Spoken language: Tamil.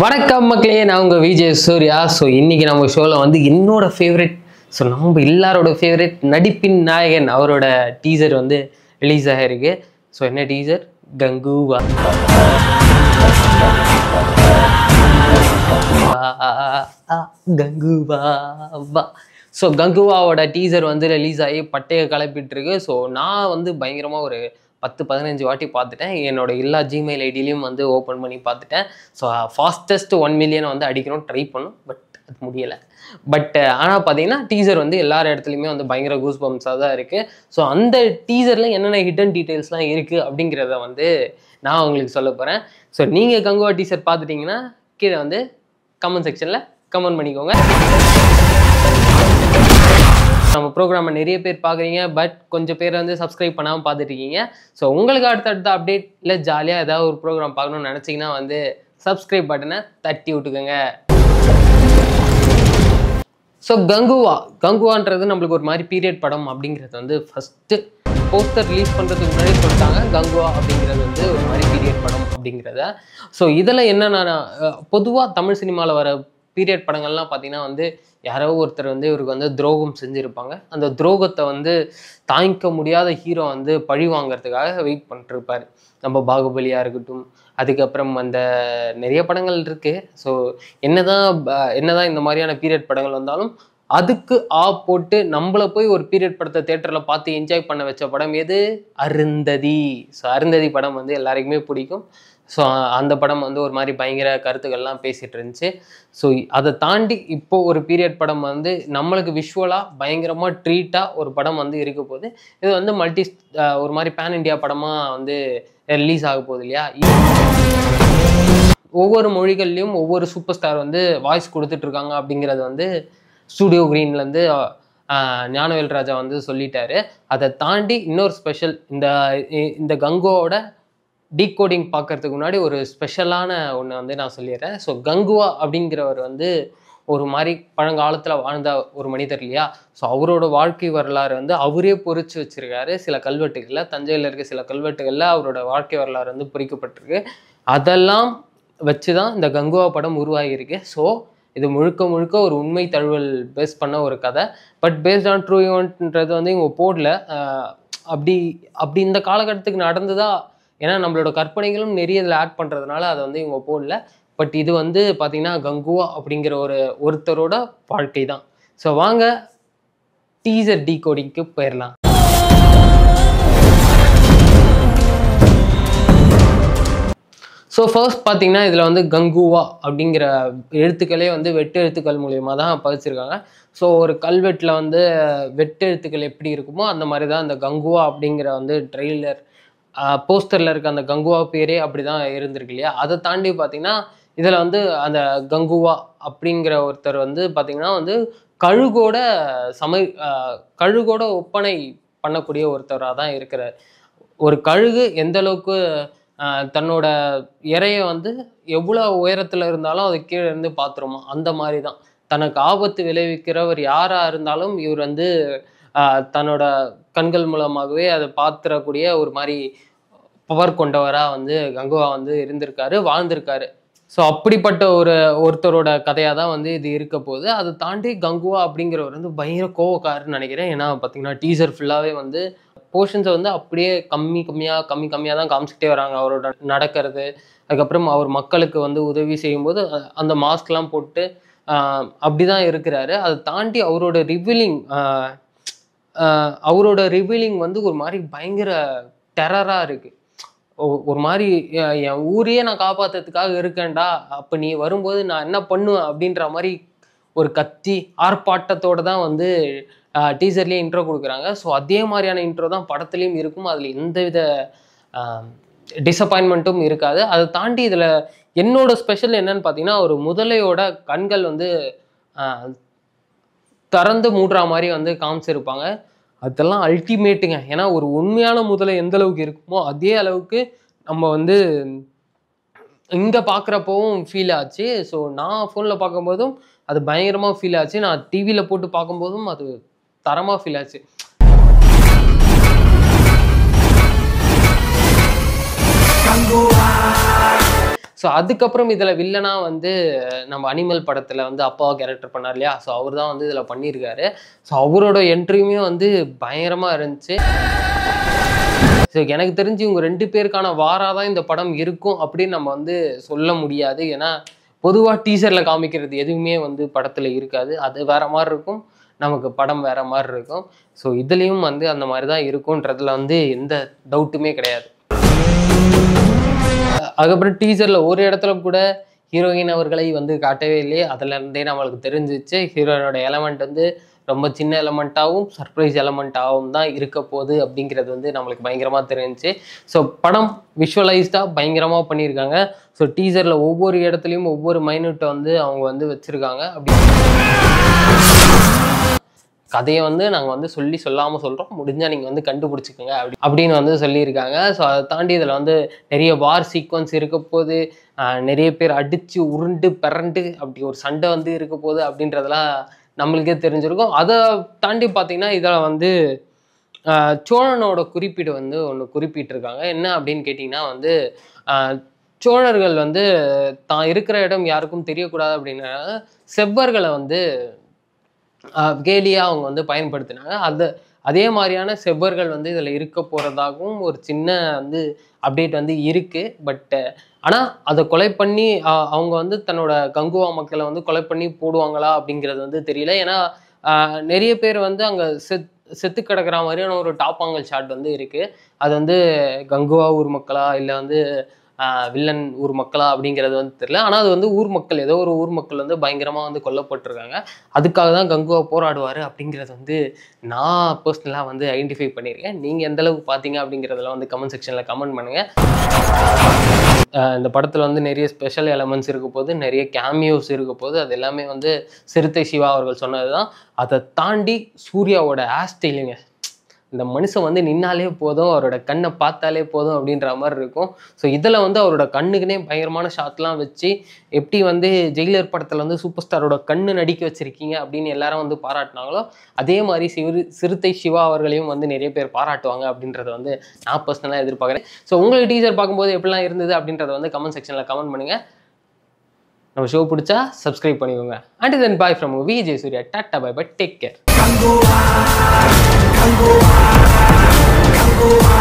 வணக்கம் மக்களே நான் உங்கள் விஜய் சூர்யா ஸோ இன்னைக்கு நம்ம ஷோவில் வந்து என்னோட ஃபேவரட் ஸோ நம்ம எல்லாரோட ஃபேவரட் நடிப்பின் நாயகன் அவரோட டீசர் வந்து ரிலீஸ் ஆகிருக்கு ஸோ என்ன டீசர் கங்குவா கங்குவா வா ஸோ கங்குவாவோட டீசர் வந்து ரிலீஸ் ஆகி பட்டையை கிளப்பிட்டு இருக்கு ஸோ நான் வந்து பயங்கரமாக ஒரு பத்து பதினஞ்சு வாட்டி பார்த்துட்டேன் என்னோட எல்லா ஜிமெயில் ஐடியிலையும் வந்து ஓப்பன் பண்ணி பார்த்துட்டேன் ஸோ ஃபாஸ்டஸ்ட் ஒன் மில்லியன் வந்து அடிக்கணும் ட்ரை பண்ணும் பட் அது முடியலை பட் ஆனால் பார்த்தீங்கன்னா டீசர் வந்து எல்லார் இடத்துலையுமே வந்து பயங்கர கூஸ் பம்ஸாக தான் இருக்குது ஸோ அந்த டீசரில் என்னென்ன ஹிடன் டீட்டெயில்ஸ்லாம் இருக்குது அப்படிங்கிறத வந்து நான் உங்களுக்கு சொல்ல போகிறேன் ஸோ நீங்கள் கங்குவா டீசர் பார்த்துட்டிங்கன்னா கீழே வந்து கமெண்ட் செக்ஷனில் கமெண்ட் பண்ணிக்கோங்க நம்ம ப்ரோக்ராமை நிறைய பேர் பார்க்குறீங்க பட் கொஞ்சம் பேர் வந்து சப்ஸ்கிரைப் பண்ணாமல் பார்த்துட்டு இருக்கீங்க ஸோ உங்களுக்கு அடுத்தடுத்த அப்டேட் இல்லை ஜாலியாக ஏதாவது ஒரு ப்ரோக்ராம் பார்க்கணும்னு நினச்சிங்கன்னா வந்து சப்ஸ்கிரைப் பட்டனை தட்டி விட்டுக்கோங்க ஸோ கங்குவா கங்குவான்றது நம்மளுக்கு ஒரு மாதிரி பீரியட் படம் அப்படிங்கிறது வந்து ஃபஸ்ட்டு போஸ்டர் ரிலீஸ் பண்ணுறதுக்கு முன்னாடி சொல்லிட்டாங்க கங்குவா அப்படிங்கிறது வந்து ஒரு மாதிரி பீரியட் படம் அப்படிங்கிறத ஸோ இதில் என்னென்ன பொதுவாக தமிழ் சினிமாவில் வர பீரியட் படங்கள்லாம் பார்த்தீங்கன்னா வந்து யாரோ ஒருத்தர் வந்து இவருக்கு வந்து துரோகம் செஞ்சுருப்பாங்க அந்த துரோகத்தை வந்து தாங்கிக்க முடியாத ஹீரோ வந்து பழி வாங்குறதுக்காக வெயிட் பண்ணிட்டுருப்பார் நம்ம பாகுபலியாக இருக்கட்டும் அதுக்கப்புறம் அந்த நிறைய படங்கள் இருக்குது ஸோ என்னதான் ப- என்னதான் இந்த மாதிரியான பீரியட் படங்கள் வந்தாலும் அதுக்கு ஆ போட்டு நம்மள போய் ஒரு பீரியட் படத்தை தேட்டரில் பார்த்து என்ஜாய் பண்ண வச்ச படம் எது அருந்ததி ஸோ அருந்ததி படம் வந்து எல்லாருக்குமே பிடிக்கும் ஸோ அந்த படம் வந்து ஒரு மாதிரி பயங்கர கருத்துக்கள்லாம் பேசிகிட்டு இருந்துச்சு ஸோ அதை தாண்டி இப்போ ஒரு பீரியட் படம் வந்து நம்மளுக்கு விஷுவலாக பயங்கரமாக ட்ரீட்டாக ஒரு படம் வந்து இருக்க போகுது இது வந்து மல்டி ஒரு மாதிரி பேன் இண்டியா படமாக வந்து ரிலீஸ் ஆக போகுது இல்லையா ஒவ்வொரு மொழிகள்லையும் ஒவ்வொரு சூப்பர் ஸ்டார் வந்து வாய்ஸ் கொடுத்துட்டு இருக்காங்க அப்படிங்கிறது வந்து ஸ்டூடியோ கிரீன்லேருந்து ஞானவேல் ராஜா வந்து சொல்லிட்டாரு அதை தாண்டி இன்னொரு ஸ்பெஷல் இந்த இ- இந்த கங்குவோட டீகோடிங் பார்க்கறதுக்கு முன்னாடி ஒரு ஸ்பெஷலான ஒன்று வந்து நான் சொல்லிடுறேன் ஸோ கங்குவா அப்படிங்கிறவர் வந்து ஒரு மாதிரி பழங்காலத்தில் வாழ்ந்த ஒரு மனிதர் இல்லையா ஸோ அவரோட வாழ்க்கை வரலாறு வந்து அவரே பொறிச்சு வச்சிருக்காரு சில கல்வெட்டுகளில் தஞ்சையில் இருக்க சில கல்வெட்டுகளில் அவரோட வாழ்க்கை வரலாறு வந்து பொறிக்கப்பட்டிருக்கு அதெல்லாம் வச்சு தான் இந்த கங்குவா படம் உருவாகியிருக்கு ஸோ இது முழுக்க முழுக்க ஒரு உண்மை தழுவல் பேஸ் பண்ண ஒரு கதை பட் பேஸ்ட் ஆன் ட்ரூ ஈவெண்ட்ன்றது வந்து இவங்க போடல ஆஹ் அப்படி அப்படி இந்த காலகட்டத்துக்கு நடந்ததா ஏன்னா நம்மளோட கற்பனைகளும் நிறைய இதில் ஆட் பண்ணுறதுனால அதை வந்து இவங்க போடல பட் இது வந்து பார்த்தீங்கன்னா கங்குவா அப்படிங்கிற ஒரு ஒருத்தரோட வாழ்க்கை தான் ஸோ வாங்க டீசர் டீகோடிங்க்கு போயிடலாம் ஸோ ஃபர்ஸ்ட் பார்த்தீங்கன்னா இதில் வந்து கங்குவா அப்படிங்கிற எழுத்துக்களே வந்து வெட்டு எழுத்துக்கள் மூலியமாக தான் பதிச்சிருக்காங்க ஸோ ஒரு கல்வெட்டில் வந்து வெட்டு எழுத்துக்கள் எப்படி இருக்குமோ அந்த மாதிரி தான் இந்த கங்குவா அப்படிங்கிற வந்து ட்ரெய்லர் போஸ்டரில் இருக்க அந்த கங்குவா பேரே அப்படி தான் இருந்திருக்கு இல்லையா அதை தாண்டி பார்த்தீங்கன்னா இதில் வந்து அந்த கங்குவா அப்படிங்கிற ஒருத்தர் வந்து பார்த்தீங்கன்னா வந்து கழுகோட சமை ஆஹ் கழுகோட ஒப்பனை பண்ணக்கூடிய ஒருத்தராக தான் இருக்கிறார் ஒரு கழுகு எந்த அளவுக்கு ஆஹ் தன்னோட இறைய வந்து எவ்வளோ உயரத்தில் இருந்தாலும் அது கீழே இருந்து பார்த்துருமா அந்த மாதிரி தான் தனக்கு ஆபத்து விளைவிக்கிறவர் யாராக இருந்தாலும் இவர் வந்து ஆஹ் தன்னோட கண்கள் மூலமாகவே அதை பார்த்துடக்கூடிய ஒரு மாதிரி பவர் கொண்டவராக வந்து கங்குவா வந்து இருந்திருக்காரு வாழ்ந்திருக்காரு ஸோ அப்படிப்பட்ட ஒரு ஒருத்தரோட கதையாக தான் வந்து இது இருக்க போகுது அதை தாண்டி கங்குவா அப்படிங்கிறவர் வந்து பயங்கர கோவக்காருன்னு நினைக்கிறேன் ஏன்னா பார்த்தீங்கன்னா டீசர் ஃபுல்லாகவே வந்து போர்ஷன்ஸை வந்து அப்படியே கம்மி கம்மியாக கம்மி கம்மியாக தான் காமிச்சிக்கிட்டே வராங்க அவரோட நடக்கிறது அதுக்கப்புறம் அவர் மக்களுக்கு வந்து உதவி செய்யும்போது அ- அந்த மாஸ்க்லாம் போட்டு ஆஹ் அப்படிதான் இருக்கிறாரு அதை தாண்டி அவரோட ரிவீலிங் அவரோட ரிவீலிங் வந்து ஒரு மாதிரி பயங்கர டெரராக இருக்கு ஒ- ஒரு மாதிரி எ- என் ஊரையே நான் காப்பாத்துறதுக்காக இருக்கேன்டா அப்போ நீ வரும்போது நான் என்ன பண்ணுவேன் அப்படின்ற மாதிரி ஒரு கத்தி ஆர்ப்பாட்டத்தோட தான் வந்து டீசர்லேயே இன்ட்ரோ கொடுக்குறாங்க ஸோ அதே மாதிரியான இன்ட்ரோ தான் படத்துலேயும் இருக்கும் அதில் எந்தவித டிசப்பாயின்மெண்ட்டும் இருக்காது அதை தாண்டி இதில் என்னோட ஸ்பெஷல் என்னன்னு பார்த்தீங்கன்னா ஒரு முதலையோட கண்கள் வந்து ஆஹ், திறந்து மூடுற மாதிரி வந்து காமிச்சிருப்பாங்க அதெல்லாம் அல்டிமேட்டுங்க ஏன்னா ஒரு உண்மையான முதலை எந்த அளவுக்கு இருக்குமோ அதே அளவுக்கு நம்ம வந்து இங்கே பார்க்குறப்பவும் ஃபீல் ஆச்சு ஸோ நான் ஃபோனில் பார்க்கும்போதும் அது பயங்கரமாக ஃபீல் ஆச்சு நான் டிவியில் போட்டு பார்க்கும்போதும் அது தரமாக ஃபீல் ஆச்சு ஸோ அதுக்கப்புறம் இதில் வில்லனா வந்து நம்ம அனிமல் படத்தில் வந்து அப்பாவை கேரக்டர் பண்ணார் இல்லையா ஸோ அவர் தான் வந்து இதில் பண்ணியிருக்காரு ஸோ அவரோட என்ட்ரியுமே வந்து பயங்கரமாக இருந்துச்சு ஸோ எனக்கு தெரிஞ்சு இவங்க ரெண்டு பேருக்கான வாராக தான் இந்த படம் இருக்கும் அப்படின்னு நம்ம வந்து சொல்ல முடியாது ஏன்னா பொதுவாக டீசரில் காமிக்கிறது எதுவுமே வந்து படத்தில் இருக்காது அது வேற மாதிரி இருக்கும் நமக்கு படம் வேற மாதிரி இருக்கும் ஸோ இதுலேயும் வந்து அந்த மாதிரி தான் இருக்கும்ன்றதுல வந்து எந்த டவுட்டுமே கிடையாது அதுக்கப்புறம் டீசரில் ஒரு இடத்துல கூட ஹீரோயின் அவர்களை வந்து காட்டவே இல்லையே அதுல இருந்தே நம்மளுக்கு தெரிஞ்சிச்சு ஹீரோயினோட எலமெண்ட் வந்து ரொம்ப சின்ன எலமெண்ட்டாகவும் சர்ப்ரைஸ் எலமெண்ட்டாகவும் தான் இருக்க போகுது அப்படிங்கிறது வந்து நம்மளுக்கு பயங்கரமாக தெரிஞ்சுச்சு ஸோ படம் விஷுவலைஸ்டாக பயங்கரமாக பண்ணியிருக்காங்க ஸோ டீசரில் ஒவ்வொரு இடத்துலையும் ஒவ்வொரு மைனூட்டை வந்து அவங்க வந்து வச்சுருக்காங்க அப்படி கதையை வந்து நாங்கள் வந்து சொல்லி சொல்லாமல் சொல்கிறோம் முடிஞ்சால் நீங்கள் வந்து கண்டுபிடிச்சிக்கோங்க அப்படி அப்படின்னு வந்து சொல்லியிருக்காங்க ஸோ அதை தாண்டி இதில் வந்து நிறைய வார் சீக்வன்ஸ் இருக்க போது ஆஹ் நிறைய பேர் அடித்து உருண்டு பிறண்டு அப்படி ஒரு சண்டை வந்து இருக்க போகுது அப்படின்றதெல்லாம் நம்மளுக்கே தெரிஞ்சிருக்கும் அதை தாண்டி பார்த்தீங்கன்னா இதில் வந்து ஆஹ் சோழனோட குறிப்பீடு வந்து ஒன்று குறிப்பிட்டிருக்காங்க என்ன அப்படின்னு கேட்டிங்கன்னா வந்து ஆஹ் சோழர்கள் வந்து தான் இருக்கிற இடம் யாருக்கும் தெரியக்கூடாது அப்படின்னா செவ்வர்களை வந்து ஆஹ் கேலியா அவங்க வந்து பயன்படுத்தினாங்க அது அதே மாதிரியான செவ்வர்கள் வந்து இதில் இருக்க போகிறதாகவும் ஒரு சின்ன வந்து அப்டேட் வந்து இருக்கு பட் ஆனால் அதை கொலை பண்ணி ஆஹ் அவங்க வந்து தன்னோட கங்குவா மக்களை வந்து கொலை பண்ணி போடுவாங்களா அப்படிங்கிறது வந்து தெரியல ஏன்னா ஆஹ் நிறைய பேர் வந்து அங்கே செத் செத்து கிடக்கிற மாதிரியான ஒரு டாப்பாங்கல் ஷாட் வந்து இருக்கு அது வந்து கங்குவா ஊர் மக்களா இல்லை வந்து ஆஹ் வில்லன் ஊர் மக்களா அப்படிங்கிறது வந்து தெரியல ஆனால் அது வந்து ஊர் மக்கள் ஏதோ ஒரு ஊர் மக்கள் வந்து பயங்கரமாக வந்து கொல்லப்பட்டிருக்காங்க அதுக்காக தான் கங்குவா போராடுவார் அப்படிங்கிறது வந்து நான் பர்சனலாக வந்து ஐடென்டிஃபை பண்ணியிருக்கேன் நீங்கள் எந்த அளவுக்கு பார்த்தீங்க அப்படிங்கிறதெல்லாம் வந்து கமெண்ட் செக்ஷனில் கமெண்ட் பண்ணுங்கள் அஹ் இந்த படத்தில் வந்து நிறைய ஸ்பெஷல் எலமெண்ட்ஸ் இருக்க போது நிறைய கேமியோஸ் இருக்க போது அது எல்லாமே வந்து சிறுத்தை சிவா அவர்கள் சொன்னது தான் அதை தாண்டி சூர்யாவோட ஹேர் ஸ்டைலுங்க இந்த மனுஷன் வந்து நின்னாலே போதும் அவரோட கண்ணை பார்த்தாலே போதும் அப்படின்ற மாதிரி இருக்கும் ஸோ இதில் வந்து அவரோட கண்ணுக்குனே பயங்கரமான ஷாட்லாம் வச்சு எப்படி வந்து ஜெயிலர் படத்தில் வந்து சூப்பர் ஸ்டாரோட கண்ணு நடிக்க வச்சிருக்கீங்க அப்படின்னு எல்லாரும் வந்து பாராட்டினாங்களோ அதே மாதிரி சிறு சிறுத்தை சிவா அவர்களையும் வந்து நிறைய பேர் பாராட்டுவாங்க அப்படின்றத வந்து நான் பர்சனலாக எதிர்பார்க்குறேன் ஸோ உங்களுக்கு டீச்சர் பார்க்கும்போது எப்படிலாம் இருந்தது அப்படின்றத வந்து கமெண்ட் செக்ஷனில் கமெண்ட் பண்ணுங்கள் நம்ம ஷோ பிடிச்சா சப்ஸ்கிரைப் பண்ணிக்கோங்க and then bye from Vijay Surya tata bye bye take care Gangoa,